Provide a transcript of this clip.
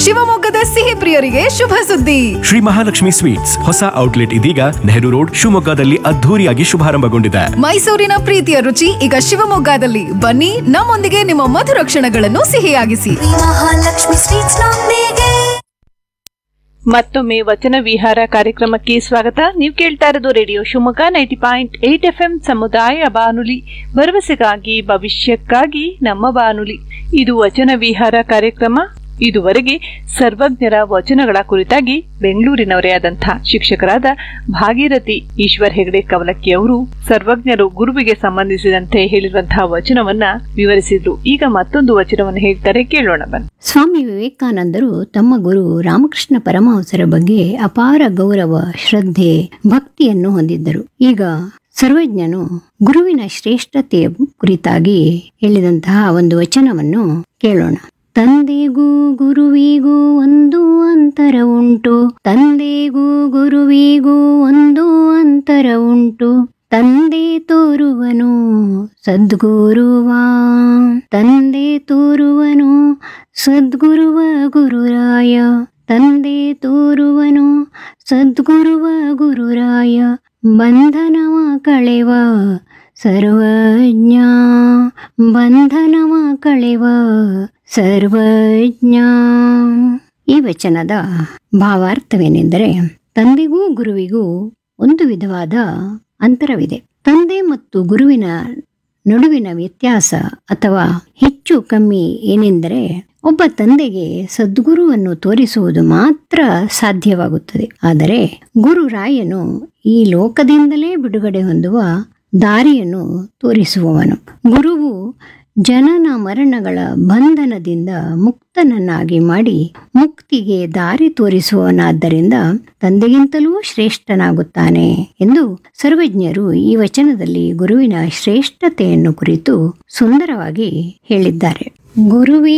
ಶಿವಮೊಗ್ಗದ ಸಿಹಿ ಪ್ರಿಯರಿಗೆ ಶುಭ ಸುದ್ದಿ ಶ್ರೀ ಮಹಾಲಕ್ಷ್ಮಿ ಸ್ವೀಟ್ಸ್ ಹೊಸ ಔಟ್ಲೆಟ್ ಇದೀಗ ನೆಹರು ರೋಡ್ ಶಿವಮೊಗ್ಗದಲ್ಲಿ ಅದ್ಧೂರಿಯಾಗಿ ಶುಭಾರಂಭಗೊಂಡಿದೆ ಮೈಸೂರಿನ ಪ್ರೀತಿಯ ರುಚಿ ಈಗ ಶಿವಮೊಗ್ಗದಲ್ಲಿ ಬನ್ನಿ ನಮ್ಮೊಂದಿಗೆ ನಿಮ್ಮ ಮಧುರ ಕ್ಷಣಗಳನ್ನು ಸಿಹಿಯಾಗಿಸಿ ಮಹಾಲಕ್ಷ್ಮಿ ಸ್ವೀಟ್ಸ್ ನೊಂದಿಗೆ ಮತ್ತೊಮ್ಮೆ ವಚನ ವಿಹಾರ ಕಾರ್ಯಕ್ರಮಕ್ಕೆ ಸ್ವಾಗತ ನೀವು ಕೇಳ್ತಾ ಇರೋದು radio Shivamogga ninety point eight F M ಸಮುದಾಯ ಬಾನುಲಿ ಭರವಸೆಗಾಗಿ ಭವಿಷ್ಯಕ್ಕಾಗಿ ನಮ್ಮ ಬಾನುಲಿ ಇದು ವಚನ ವಿಹಾರ ಕಾರ್ಯಕ್ರಮ ಇದುವರೆಗೆ ಸರ್ವಜ್ಞರ ವಚನಗಳ ಕುರಿತಾಗಿ ಬೆಂಗಳೂರಿನವರೇ ಆದಂತಹ ಶಿಕ್ಷಕರಾದ ಭಾಗೀರಥಿ ಈಶ್ವರ್ ಹೆಗಡೆ ಕವಲಕ್ಕಿ ಅವರು ಸರ್ವಜ್ಞರು ಗುರುವಿಗೆ ಸಂಬಂಧಿಸಿದಂತೆ ಹೇಳಿರುವಂತಹ ವಚನವನ್ನ ವಿವರಿಸಿದ್ರು ಈಗ ಮತ್ತೊಂದು ವಚನವನ್ನು ಹೇಳ್ತಾರೆ ಕೇಳೋಣ ಬನ್ನಿ ಸ್ವಾಮಿ ವಿವೇಕಾನಂದರು ತಮ್ಮ ಗುರು ರಾಮಕೃಷ್ಣ ಪರಮಹಂಸರ ಬಗ್ಗೆ ಅಪಾರ ಗೌರವ ಶ್ರದ್ಧೆ ಭಕ್ತಿಯನ್ನು ಹೊಂದಿದ್ದರು ಈಗ ಸರ್ವಜ್ಞನು ಗುರುವಿನ ಶ್ರೇಷ್ಠತೆಯ ಕುರಿತಾಗಿ ಹೇಳಿದಂತಹ ಒಂದು ವಚನವನ್ನು ಕೇಳೋಣ ತಂದೆಗೂ ಗುರುವಿಗೂ ಒಂದು ಅಂತರ ಉಂಟು ತಂದೆಗೂ ಗುರುವಿಗೂ ಒಂದು ಅಂತರ ಉಂಟು ತಂದೆ ತೋರುವನು ಸದ್ಗುರುವ ತಂದೆ ತೋರುವನು ಸದ್ಗುರುವ ಗುರುರಾಯ ತಂದೆ ತೋರುವನು ಸದ್ಗುರುವ ಗುರುರಾಯ ಬಂಧನವ ಕಳೆವ ಸರ್ವಜ್ಞ ಬಂಧನವ ಕಳೆವ ಸರ್ವಜ್ಞ ಈ ವಚನದ ಭಾವಾರ್ಥವೇನೆಂದರೆ ತಂದೆಗೂ ಗುರುವಿಗೂ ಒಂದು ವಿಧವಾದ ಅಂತರವಿದೆ ತಂದೆ ಮತ್ತು ಗುರುವಿನ ನಡುವಿನ ವ್ಯತ್ಯಾಸ ಅಥವಾ ಹೆಚ್ಚು ಕಮ್ಮಿ ಏನೆಂದರೆ ಒಬ್ಬ ತಂದೆಗೆ ಸದ್ಗುರುವನ್ನು ತೋರಿಸುವುದು ಮಾತ್ರ ಸಾಧ್ಯವಾಗುತ್ತದೆ ಆದರೆ ಗುರುರಾಯನು ಈ ಲೋಕದಿಂದಲೇ ಬಿಡುಗಡೆ ಹೊಂದುವ ದಾರಿಯನ್ನು ತೋರಿಸುವವನು ಗುರುವು ಜನನ ಮರಣಗಳ ಬಂಧನದಿಂದ ಮುಕ್ತನನ್ನಾಗಿ ಮಾಡಿ ಮುಕ್ತಿಗೆ ದಾರಿ ತೋರಿಸುವವನಾದ್ದರಿಂದ ತಂದೆಗಿಂತಲೂ ಶ್ರೇಷ್ಠನಾಗುತ್ತಾನೆ ಎಂದು ಸರ್ವಜ್ಞರು ಈ ವಚನದಲ್ಲಿ ಗುರುವಿನ ಶ್ರೇಷ್ಠತೆಯನ್ನು ಕುರಿತು ಸುಂದರವಾಗಿ ಹೇಳಿದ್ದಾರೆ ಗುರುವೇ